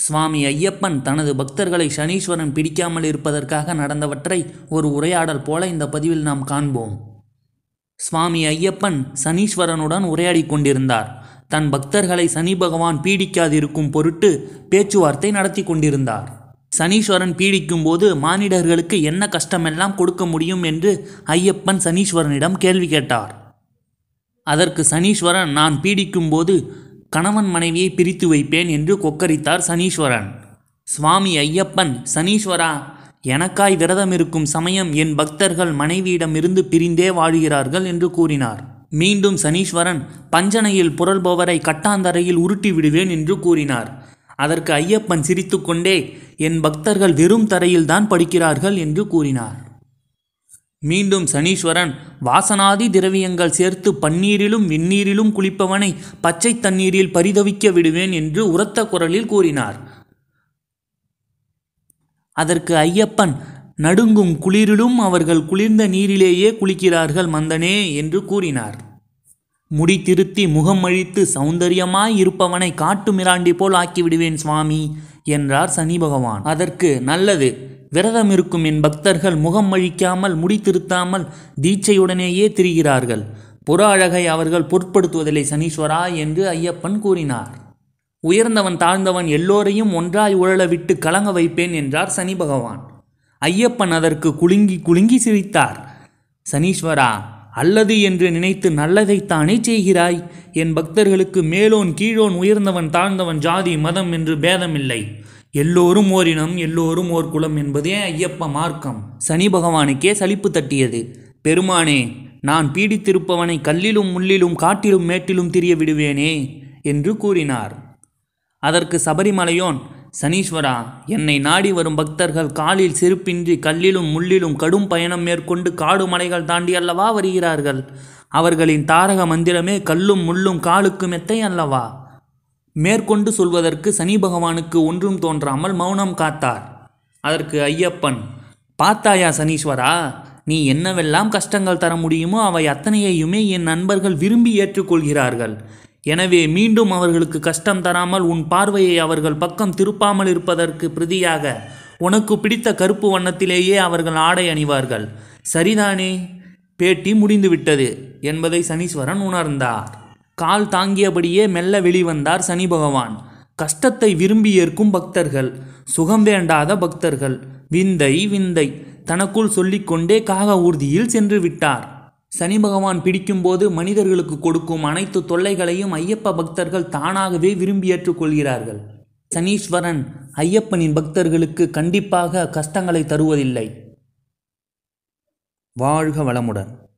சுவாமி ஐயப்பன் தனது பக்தர்களை சனீஸ்வரன் பிடிக்காமல் இருப்பதற்காக நடந்தவற்றை ஒரு உரையாடல் போல இந்த பதிவில் நாம் காண்போம் சுவாமி ஐயப்பன் சனீஸ்வரனுடன் உரையாடிக் கொண்டிருந்தார் தன் பக்தர்களை சனி பகவான் பீடிக்காதிருக்கும் பொருட்டு பேச்சுவார்த்தை நடத்தி கொண்டிருந்தார் சனீஸ்வரன் பீடிக்கும் போது மானிடர்களுக்கு என்ன கஷ்டமெல்லாம் கொடுக்க முடியும் என்று ஐயப்பன் சனீஸ்வரனிடம் கேள்வி கேட்டார் அதற்கு சனீஸ்வரன் நான் பீடிக்கும்போது கணவன் மனைவியை பிரித்து வைப்பேன் என்று கொக்கரித்தார் சனீஸ்வரன் சுவாமி ஐயப்பன் சனீஸ்வரா எனக்காய் விரதம் இருக்கும் சமயம் என் பக்தர்கள் மனைவியிடமிருந்து பிரிந்தே வாழுகிறார்கள் என்று கூறினார் மீண்டும் சனீஸ்வரன் பஞ்சனையில் புரள்பவரை கட்டாந்தரையில் உருட்டி விடுவேன் என்று கூறினார் அதற்கு ஐயப்பன் சிரித்துக்கொண்டே என் பக்தர்கள் வெறும் தரையில்தான் படுக்கிறார்கள் என்று கூறினார் மீண்டும் சனீஸ்வரன் வாசனாதி திரவியங்கள் சேர்த்து பன்னீரிலும் வெந்நீரிலும் குளிப்பவனை பச்சை தண்ணீரில் பரிதவிக்க விடுவேன் என்று உரத்த குரலில் கூறினார் அதற்கு ஐயப்பன் நடுங்கும் குளிரிலும் அவர்கள் குளிர்ந்த நீரிலேயே குளிக்கிறார்கள் மந்தனே என்று கூறினார் முடி திருத்தி முகம் அழித்து சௌந்தரியமாய் இருப்பவனை காட்டு மிராண்டி போல் ஆக்கிவிடுவேன் சுவாமி என்றார் சனி பகவான் அதற்கு நல்லது விரதம் இருக்கும் என் பக்தர்கள் முகம் அழிக்காமல் முடி திருத்தாமல் தீட்சையுடனேயே திரிகிறார்கள் புற அழகை அவர்கள் பொருட்படுத்துவதில்லை சனீஸ்வரா என்று ஐயப்பன் கூறினார் உயர்ந்தவன் தாழ்ந்தவன் எல்லோரையும் ஒன்றாய் உழல விட்டு கலங்க வைப்பேன் என்றார் சனி பகவான் ஐயப்பன் அதற்கு குலுங்கி குலுங்கி சிரித்தார் சனீஸ்வரா அல்லது என்று நினைத்து நல்லதைத்தானே செய்கிறாய் என் பக்தர்களுக்கு மேலோன் கீழோன் உயர்ந்தவன் தாழ்ந்தவன் ஜாதி மதம் என்று பேதமில்லை எல்லோரும் ஓரினம் எல்லோரும் ஓர் குலம் என்பதே ஐயப்ப மார்க்கம் சனி பகவானுக்கே சலிப்பு தட்டியது பெருமானே நான் பீடித்திருப்பவனை கல்லிலும் முள்ளிலும் காட்டிலும் மேட்டிலும் திரிய விடுவேனே என்று கூறினார் அதற்கு சபரிமலையோன் சனீஸ்வரா என்னை நாடி வரும் பக்தர்கள் காலில் செருப்பின்றி கல்லிலும் முள்ளிலும் கடும் பயணம் மேற்கொண்டு காடு மலைகள் தாண்டி அல்லவா வருகிறார்கள் அவர்களின் தாரக மந்திரமே கல்லும் முள்ளும் காலுக்கு மெத்தை அல்லவா மேற்கொண்டு சொல்வதற்கு சனி பகவானுக்கு ஒன்றும் தோன்றாமல் மௌனம் காத்தார் அதற்கு ஐயப்பன் பார்த்தாயா சனீஸ்வரா நீ என்னவெல்லாம் கஷ்டங்கள் தர முடியுமோ அவை அத்தனையையுமே என் நண்பர்கள் விரும்பி ஏற்றுக்கொள்கிறார்கள் எனவே மீண்டும் அவர்களுக்கு கஷ்டம் தராமல் உன் பார்வையை அவர்கள் பக்கம் திருப்பாமல் இருப்பதற்கு பிரதியாக உனக்கு பிடித்த கருப்பு வண்ணத்திலேயே அவர்கள் ஆடை அணிவார்கள் சரிதானே பேட்டி முடிந்துவிட்டது என்பதை சனீஸ்வரன் உணர்ந்தார் கால் தாங்கியபடியே மெல்ல வெளிவந்தார் சனி பகவான் கஷ்டத்தை விரும்பி ஏற்கும் பக்தர்கள் சுகம் வேண்டாத பக்தர்கள் விந்தை விந்தை தனக்குள் சொல்லிக்கொண்டே காக ஊர்தியில் சென்று விட்டார் சனி பகவான் பிடிக்கும்போது மனிதர்களுக்கு கொடுக்கும் அனைத்து தொல்லைகளையும் ஐயப்ப பக்தர்கள் தானாகவே விரும்பி ஏற்றுக்கொள்கிறார்கள் சனீஸ்வரன் ஐயப்பனின் பக்தர்களுக்கு கண்டிப்பாக கஷ்டங்களை தருவதில்லை வாழ்க வளமுடன்